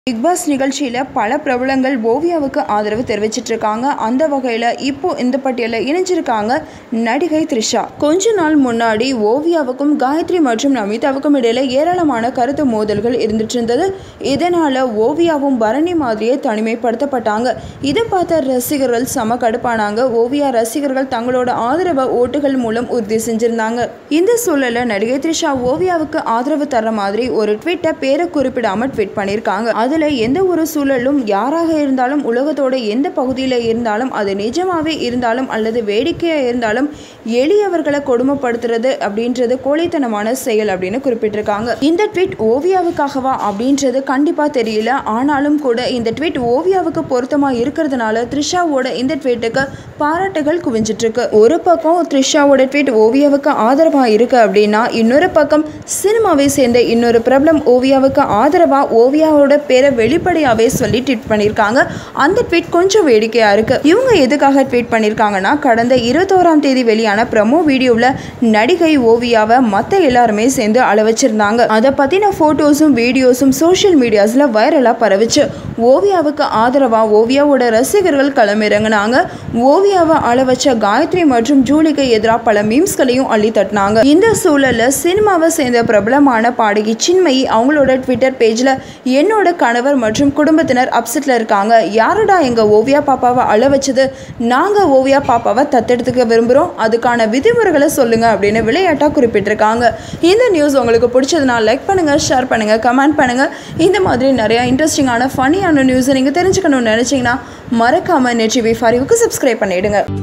big pass நிகழ்ச்சியில் பல பிரபலங்கள் ஓவியாவுக்கு ஆதரவு தெரிவிச்சிட்டு இருக்காங்க அந்த வகையில் இப்போ இந்த பட்டியலில் இணைஞ்சிருக்காங்க நடிகை த்ரிஷா கொஞ்ச நாள் முன்னாடி ஓவியாவுக்கும் காயத்ரி மற்றும் நமிதாவுக்கும் இடையில ஏராளமான கருத்து மோதல்கள் இருந்துட்டு இருந்தது இதனால ஓவியாவும் பரணி மாதிரியே தனிமைப்படுத்தப்பட்டாங்க இதை பார்த்த ரசிகர்கள் சம கடுப்பானாங்க ஓவியா ரசிகர்கள் தங்களோட ஆதரவை ஓட்டுகள் மூலம் உறுதி செஞ்சிருந்தாங்க இந்த சூழல்ல நடிகை த்ரிஷா ஓவியாவுக்கு ஆதரவு தர்ற மாதிரி ஒரு ட்வீட்டை பேரை குறிப்பிடாம ட்வீட் பண்ணியிருக்காங்க அதில் எந்த ஒரு சூழலும் யாராக இருந்தாலும் உலகத்தோட எந்த பகுதியில் இருந்தாலும் அது நிஜமாவே இருந்தாலும் அல்லது வேடிக்கையாக இருந்தாலும் எளியவர்களை கொடுமைப்படுத்துறது அப்படின்றது கோழைத்தனமான செயல் அப்படின்னு குறிப்பிட்டிருக்காங்க இந்த ட்வீட் ஓவியாவுக்காகவா அப்படின்றது கண்டிப்பாக தெரியல ஆனாலும் கூட இந்த ட்வீட் ஓவியாவுக்கு பொருத்தமாக இருக்கிறதுனால த்ரிஷாவோட இந்த ட்வீட்டுக்கு பாராட்டுகள் குவிஞ்சிட்டு இருக்கு ஒரு பக்கம் த்ரிஷாவோட ட்வீட் ஓவியாவுக்கு ஆதரவாக இருக்கு அப்படின்னா இன்னொரு பக்கம் சினிமாவை சேர்ந்த இன்னொரு பிரபலம் ஓவியாவுக்கு ஆதரவாக ஓவியாவோட பேரை வெளிப்படையாகவே சொல்லி ட்வீட் பண்ணியிருக்காங்க அந்த ட்வீட் கொஞ்சம் வேடிக்கையாக இருக்கு இவங்க எதுக்காக ட்வீட் பண்ணியிருக்காங்கன்னா கடந்த இருபத்தோராம் தேதி வெளியான ப்ரமோ வீடியோவில் நடிகை ஓவியாவை மற்ற எல்லாருமே சேர்ந்து அள வச்சிருந்தாங்க அதை பற்றின ஃபோட்டோஸும் வீடியோஸும் சோஷியல் மீடியாஸில் வைரலாக பரவுச்சு ஓவியாவுக்கு ஆதரவாக ஓவியாவோட ரசிகர்கள் களமிறங்கினாங்க ஓவியாவை அள வச்ச காயத்ரி மற்றும் ஜூலிக்கு எதிராக பல மீம்ஸ்களையும் அள்ளி தட்டினாங்க இந்த சூழல்ல சினிமாவை சேர்ந்த பிரபலமான பாடகி சின்மயி அவங்களோட ட்விட்டர் பேஜில் என்னோட கணவர் மற்றும் குடும்பத்தினர் அப்செட்டில் இருக்காங்க யாருடா எங்கள் ஓவியா பாப்பாவை அள வச்சது நாங்கள் ஓவியா பாப்பாவை தத்தெடுத்துக்க விரும்புகிறோம் அதுக்கான விதிமுறைகளை சொல்லுங்க அப்படின்னு விளையாட்டாக குறிப்பிட்டிருக்காங்க இந்த நியூஸ் உங்களுக்கு பிடிச்சதுனா லைக் பண்ணுங்கள் ஷேர் பண்ணுங்கள் கமெண்ட் பண்ணுங்கள் இந்த மாதிரி நிறையா இன்ட்ரெஸ்டிங்கான ஃபனியான நியூஸை நீங்கள் தெரிஞ்சுக்கணும்னு நினச்சிங்கன்னா மறக்காமல் நெட் டிவி ஃபாரிவுக்கு சப்ஸ்கிரைப் பண்ணிவிடுங்க